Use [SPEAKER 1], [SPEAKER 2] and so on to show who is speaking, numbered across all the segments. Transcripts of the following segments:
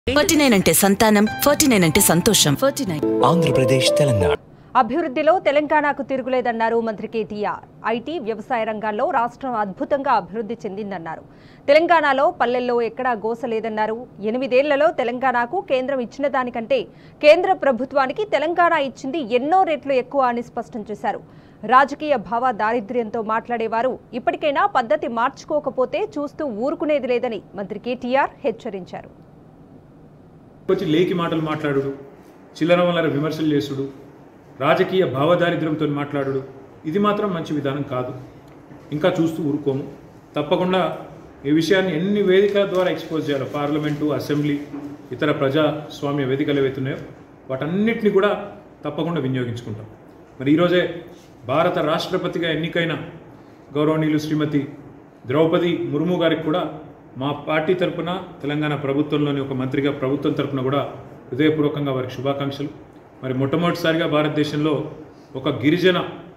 [SPEAKER 1] forty nine అంటే సంతానం forty nine అంటే సంతోషం ఫార్టీ నైన్
[SPEAKER 2] ఆంధ్రప్రదేశ్ తెలంగాణ
[SPEAKER 3] అభివృద్ధిలో తెలంగాణకు తిరుగులేదన్నారు మంత్రి కేటీఆర్ ఐటీ వ్యవసాయ రంగాల్లో రాష్ట్రం అద్భుతంగా అభివృద్ధి చెందిందన్నారు తెలంగాణలో పల్లెల్లో ఎక్కడా గోస లేదన్నారు ఎనిమిదేళ్లలో తెలంగాణకు కేంద్రం ఇచ్చిన దానికంటే కేంద్ర ప్రభుత్వానికి తెలంగాణ ఇచ్చింది ఎన్నో రెట్లు ఎక్కువ అని స్పష్టం చేశారు రాజకీయ భావ దారిద్ర్యంతో మాట్లాడేవారు ఇప్పటికైనా పద్ధతి మార్చుకోకపోతే చూస్తూ ఊరుకునేది లేదని మంత్రి కేటీఆర్ హెచ్చరించారు
[SPEAKER 4] వచ్చి లేకి మాటలు మాట్లాడుడు చిల్లర వల్లర విమర్శలు చేసుడు రాజకీయ భావదారిద్ర్యంతో మాట్లాడుడు ఇది మాత్రం మంచి విధానం కాదు ఇంకా చూస్తూ ఊరుకోము తప్పకుండా ఈ విషయాన్ని ఎన్ని వేదికల ద్వారా ఎక్స్పోజ్ చేయాలో పార్లమెంటు అసెంబ్లీ ఇతర ప్రజాస్వామ్య వేదికలు ఏవైతున్నాయో వాటన్నిటిని కూడా తప్పకుండా వినియోగించుకుంటాం మరి ఈరోజే భారత రాష్ట్రపతిగా ఎన్నికైన గౌరవనీయులు శ్రీమతి ద్రౌపది ముర్ము గారికి కూడా మా పార్టీ తరపున తెలంగాణ ప్రభుత్వంలోని ఒక మంత్రిగా ప్రభుత్వం తరపున కూడా హృదయపూర్వకంగా వారికి శుభాకాంక్షలు మరి మొట్టమొదటిసారిగా భారతదేశంలో ఒక గిరిజన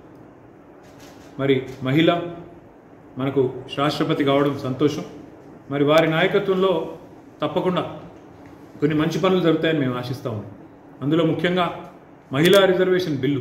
[SPEAKER 4] మరి మహిళ మనకు రాష్ట్రపతి కావడం సంతోషం మరి వారి నాయకత్వంలో తప్పకుండా కొన్ని మంచి పనులు జరుగుతాయని మేము ఆశిస్తా ఉన్నాం అందులో ముఖ్యంగా మహిళా రిజర్వేషన్ బిల్లు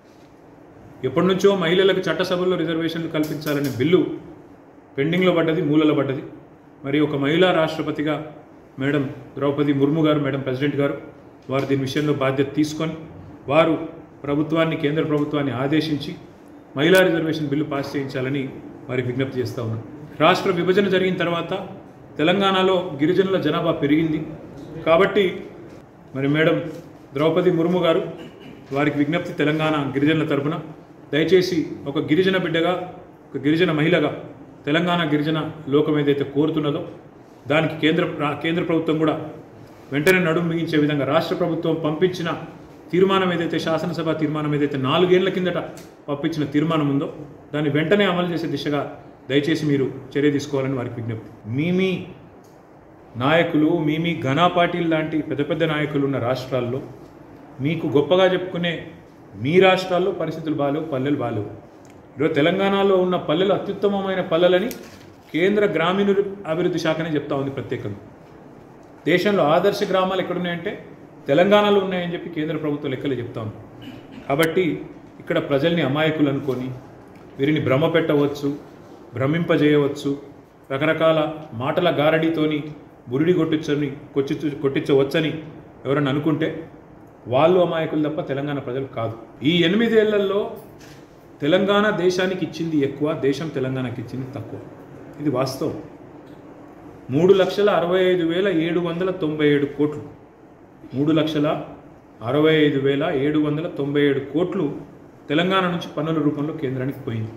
[SPEAKER 4] ఎప్పటి నుంచో మహిళలకు చట్టసభల్లో రిజర్వేషన్లు కల్పించాలనే బిల్లు పెండింగ్లో పడ్డది మూలలో పడ్డది మరి ఒక మహిళా రాష్ట్రపతిగా మేడం ద్రౌపది ముర్ము గారు మేడం ప్రెసిడెంట్ గారు వారు దీని విషయంలో బాధ్యత తీసుకొని వారు ప్రభుత్వాన్ని కేంద్ర ప్రభుత్వాన్ని ఆదేశించి మహిళా రిజర్వేషన్ బిల్లు పాస్ చేయించాలని వారికి విజ్ఞప్తి చేస్తూ ఉన్నాం రాష్ట్ర విభజన జరిగిన తర్వాత తెలంగాణలో గిరిజనుల జనాభా పెరిగింది కాబట్టి మరి మేడం ద్రౌపది ముర్ము గారు వారికి విజ్ఞప్తి తెలంగాణ గిరిజనుల తరపున దయచేసి ఒక గిరిజన బిడ్డగా ఒక గిరిజన మహిళగా తెలంగాణ గిరిజన లోకం ఏదైతే కోరుతున్నదో దానికి కేంద్ర రా- కేంద్ర ప్రభుత్వం కూడా వెంటనే నడుము మిగించే విధంగా రాష్ట్ర ప్రభుత్వం పంపించిన తీర్మానం ఏదైతే శాసనసభ తీర్మానం ఏదైతే నాలుగేళ్ల కిందట పంపించిన తీర్మానం ఉందో దాన్ని వెంటనే అమలు చేసే దిశగా దయచేసి మీరు చర్య తీసుకోవాలని వారికి విజ్ఞప్తి మీ మీ నాయకులు మీ మీ ఘనా పార్టీలు లాంటి పెద్ద పెద్ద నాయకులు ఉన్న రాష్ట్రాల్లో మీకు గొప్పగా చెప్పుకునే మీ రాష్ట్రాల్లో పరిస్థితులు బాలేవు పల్లెలు బాలేవు ఈరోజు తెలంగాణలో ఉన్న పల్లెలు అత్యుత్తమమైన పల్లెలని కేంద్ర గ్రామీణ అభివృద్ధి శాఖనే చెప్తా ఉంది ప్రత్యేకంగా దేశంలో ఆదర్శ గ్రామాలు ఎక్కడున్నాయంటే తెలంగాణలో ఉన్నాయని చెప్పి కేంద్ర ప్రభుత్వ లెక్కలు చెప్తా ఉంది కాబట్టి ఇక్కడ ప్రజల్ని అమాయకులు అనుకొని వీరిని భ్రమ పెట్టవచ్చు భ్రమింపజేయవచ్చు రకరకాల మాటల గారడితోని బురిడి కొట్టించని కొట్టి కొట్టించవచ్చని ఎవరన్నా అనుకుంటే వాళ్ళు అమాయకులు తప్ప తెలంగాణ ప్రజలు కాదు ఈ ఎనిమిదేళ్లలో తెలంగాణ దేశానికి ఇచ్చింది ఎక్కువ దేశం తెలంగాణకి ఇచ్చింది తక్కువ ఇది వాస్తవం మూడు లక్షల అరవై ఐదు వేల ఏడు వందల తొంభై ఏడు కోట్లు మూడు లక్షల అరవై ఐదు వేల ఏడు వందల తొంభై ఏడు కోట్లు తెలంగాణ నుంచి పన్నుల రూపంలో కేంద్రానికి పోయింది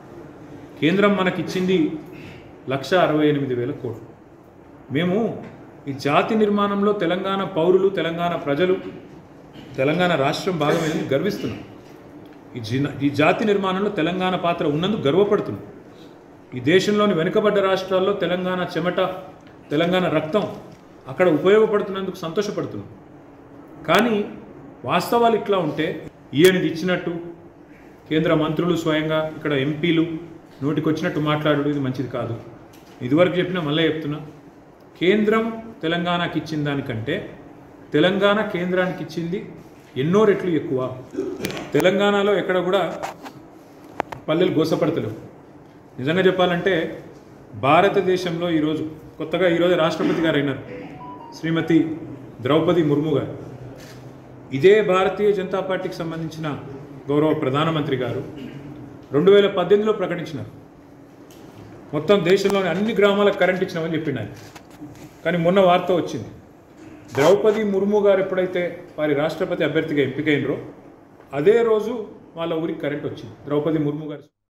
[SPEAKER 4] కేంద్రం మనకిచ్చింది లక్ష అరవై ఎనిమిది వేల కోట్లు మేము ఈ జాతి నిర్మాణంలో తెలంగాణ పౌరులు తెలంగాణ ప్రజలు తెలంగాణ రాష్ట్రం భాగమైందని గర్విస్తున్నాం ఈ జిన ఈ జాతి నిర్మాణంలో తెలంగాణ పాత్ర ఉన్నందుకు గర్వపడుతున్నాం ఈ దేశంలోని వెనుకబడ్డ రాష్ట్రాల్లో తెలంగాణ చెమట తెలంగాణ రక్తం అక్కడ ఉపయోగపడుతున్నందుకు సంతోషపడుతున్నాం కానీ వాస్తవాలు ఇట్లా ఉంటే ఈయనది ఇచ్చినట్టు కేంద్ర మంత్రులు స్వయంగా ఇక్కడ ఎంపీలు నోటికొచ్చినట్టు మాట్లాడు ఇది మంచిది కాదు ఇదివరకు చెప్పినా మళ్ళీ చెప్తున్నా కేంద్రం తెలంగాణకి ఇచ్చిన దానికంటే తెలంగాణ కేంద్రానికి ఇచ్చింది ఎన్నో రెట్లు ఎక్కువ తెలంగాణలో ఎక్కడ కూడా పల్లెలు గోసపడతలేవు నిజంగా చెప్పాలంటే భారతదేశంలో ఈరోజు కొత్తగా ఈరోజు రాష్ట్రపతి గారు అయినారు శ్రీమతి ద్రౌపది ముర్ము గారు ఇదే భారతీయ జనతా పార్టీకి సంబంధించిన గౌరవ ప్రధానమంత్రి గారు రెండు వేల పద్దెనిమిదిలో ప్రకటించినారు మొత్తం దేశంలోని అన్ని గ్రామాలకు కరెంట్ ఇచ్చినామని చెప్పిండు ఆయన కానీ మొన్న వార్త వచ్చింది ద్రౌపది ముర్ము గారు ఎప్పుడైతే వారి రాష్ట్రపతి అభ్యర్థిగా ఎంపికైనరో అదే రోజు వాళ్ళ ఊరికి కరెంట్ వచ్చింది ద్రౌపది ముర్ము గారు